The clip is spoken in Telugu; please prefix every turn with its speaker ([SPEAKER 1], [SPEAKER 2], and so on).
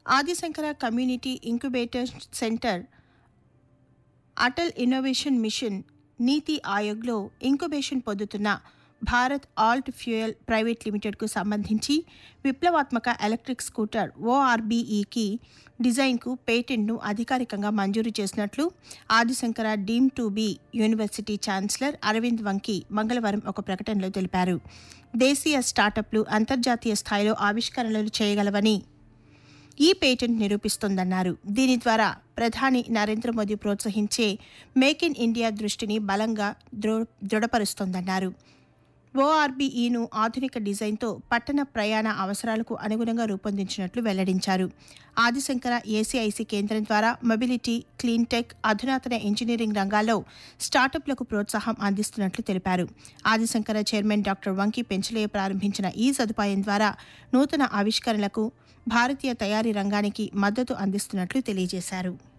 [SPEAKER 1] Adi Shankara community incubator centre Atal innovation mission NITI ఆయోగ్లో ఇంక్యుబేషన్ పొందుతున్న భారత్ ఆల్ట్ ఫ్యూయల్ ప్రైవేట్ లిమిటెడ్కు సంబంధించి విప్లవాత్మక ఎలక్ట్రిక్ స్కూటర్ ఓఆర్బీఈకి డిజైన్కు పేటెంట్ను అధికారికంగా మంజూరు చేసినట్లు Adishankara deem to be university chancellor Aravind Vanki మంగళవారం ఒక ప్రకటనలో తెలిపారు దేశీయ స్టార్టప్లు అంతర్జాతీయ స్థాయిలో ఆవిష్కరణలు చేయగలవని ఈ పేటెంట్ నిరూపిస్తోందన్నారు దీని ద్వారా ప్రధాని నరేంద్ర మోదీ ప్రోత్సహించే మేక్ ఇన్ ఇండియా దృష్టిని బలంగా దృ- దృఢపరుస్తోందన్నారు ఓఆర్బీఈను ఆధునిక డిజైన్తో పట్టణ ప్రయాణ అవసరాలకు అనుగుణంగా రూపొందించినట్లు వెల్లడించారు ఆదిశంకర ఏసీఐసి కేంద్రం ద్వారా మొబిలిటీ క్లీన్ టెక్ అధునాతన ఇంజనీరింగ్ రంగాల్లో స్టార్టప్లకు ప్రోత్సాహం అందిస్తున్నట్లు తెలిపారు ఆదిశంకర చైర్మన్ డాక్టర్ వంకి పెంచలయ్య ప్రారంభించిన ఈ సదుపాయం ద్వారా నూతన ఆవిష్కరణలకు భారతీయ తయారీ రంగానికి మద్దతు అందిస్తున్నట్లు తెలియజేశారు